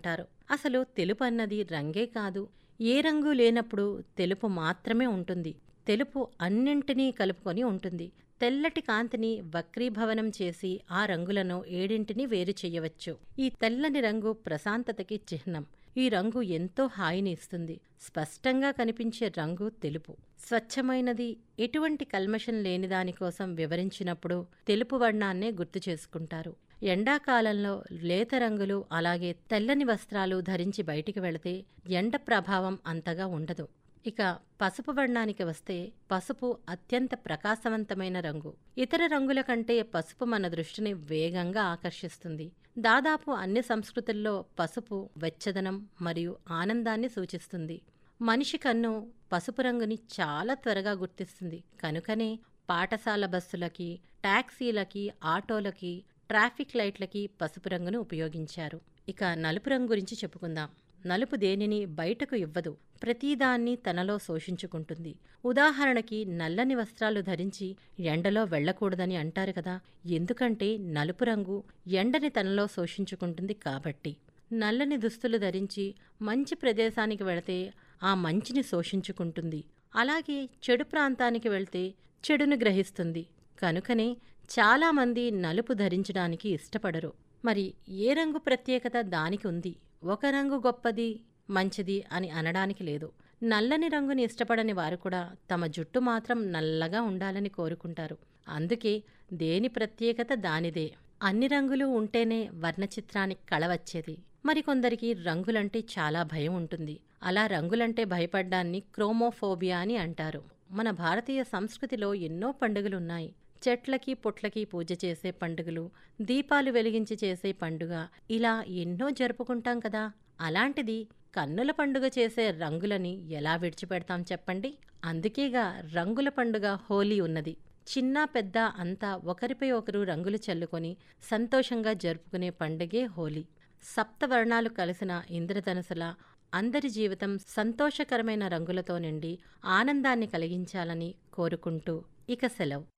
అంటారు అసలు తెలుపు అన్నది రంగే కాదు ఏ రంగు లేనప్పుడు తెలుపు మాత్రమే ఉంటుంది తెలుపు అన్నింటినీ కలుపుకొని ఉంటుంది తెల్లటి కాంతిని వక్రీభవనం చేసి ఆ రంగులను ఏడింటిని వేరు చెయ్యవచ్చు ఈ తెల్లని రంగు ప్రశాంతతకి చిహ్నం ఈ రంగు ఎంతో హాయిని ఇస్తుంది స్పష్టంగా కనిపించే రంగు తెలుపు స్వచ్ఛమైనది ఎటువంటి కల్మషం లేని దానికోసం వివరించినప్పుడు తెలుపు వర్ణాన్నే గుర్తు చేసుకుంటారు ఎండాకాలంలో లేత రంగులు అలాగే తెల్లని వస్త్రాలు ధరించి బయటికి వెళితే ఎండ ప్రభావం అంతగా ఉండదు ఇక పసుపు వర్ణానికి వస్తే పసుపు అత్యంత ప్రకాశవంతమైన రంగు ఇతర రంగుల కంటే పసుపు మన దృష్టిని వేగంగా ఆకర్షిస్తుంది దాదాపు అన్ని సంస్కృతుల్లో పసుపు వెచ్చదనం మరియు ఆనందాన్ని సూచిస్తుంది మనిషి కన్ను పసుపు రంగుని చాలా త్వరగా గుర్తిస్తుంది కనుకనే పాఠశాల బస్సులకి టాక్సీలకి ఆటోలకి ట్రాఫిక్ లైట్లకి పసుపు రంగును ఉపయోగించారు ఇక నలుపు రంగు గురించి చెప్పుకుందాం నలుపు దేనిని బయటకు ఇవ్వదు ప్రతిదాన్ని తనలో శోషించుకుంటుంది ఉదాహరణకి నల్లని వస్త్రాలు ధరించి ఎండలో వెళ్ళకూడదని అంటారు కదా ఎందుకంటే నలుపు రంగు ఎండని తనలో శోషించుకుంటుంది కాబట్టి నల్లని దుస్తులు ధరించి మంచి ప్రదేశానికి వెళితే ఆ మంచిని శోషించుకుంటుంది అలాగే చెడు ప్రాంతానికి వెళ్తే చెడును గ్రహిస్తుంది కనుకనే చాలామంది నలుపు ధరించడానికి ఇష్టపడరు మరి ఏ రంగు ప్రత్యేకత దానికి ఉంది ఒక రంగు గొప్పది మంచిది అని అనడానికి లేదు నల్లని రంగుని ఇష్టపడని వారు కూడా తమ జుట్టు మాత్రం నల్లగా ఉండాలని కోరుకుంటారు అందుకే దేని ప్రత్యేకత దానిదే అన్ని రంగులు ఉంటేనే వర్ణచిత్రానికి కళ వచ్చేది మరికొందరికి రంగులంటే చాలా భయం ఉంటుంది అలా రంగులంటే భయపడ్డాన్ని క్రోమోఫోబియా అని అంటారు మన భారతీయ సంస్కృతిలో ఎన్నో పండుగలున్నాయి చెట్లకి పుట్లకి పూజ చేసే పండుగలు దీపాలు వెలిగించి చేసే పండుగ ఇలా ఎన్నో జరుపుకుంటాం కదా అలాంటిది కన్నుల పండుగ చేసే రంగులని ఎలా విడిచిపెడతాం చెప్పండి అందుకేగా రంగుల పండుగ హోలీ ఉన్నది చిన్న పెద్ద అంతా ఒకరిపై ఒకరు రంగులు చల్లుకొని సంతోషంగా జరుపుకునే పండుగే హోలీ సప్తవర్ణాలు కలిసిన ఇంద్రధనుసుల అందరి జీవితం సంతోషకరమైన రంగులతో నిండి ఆనందాన్ని కలిగించాలని కోరుకుంటూ ఇక సెలవు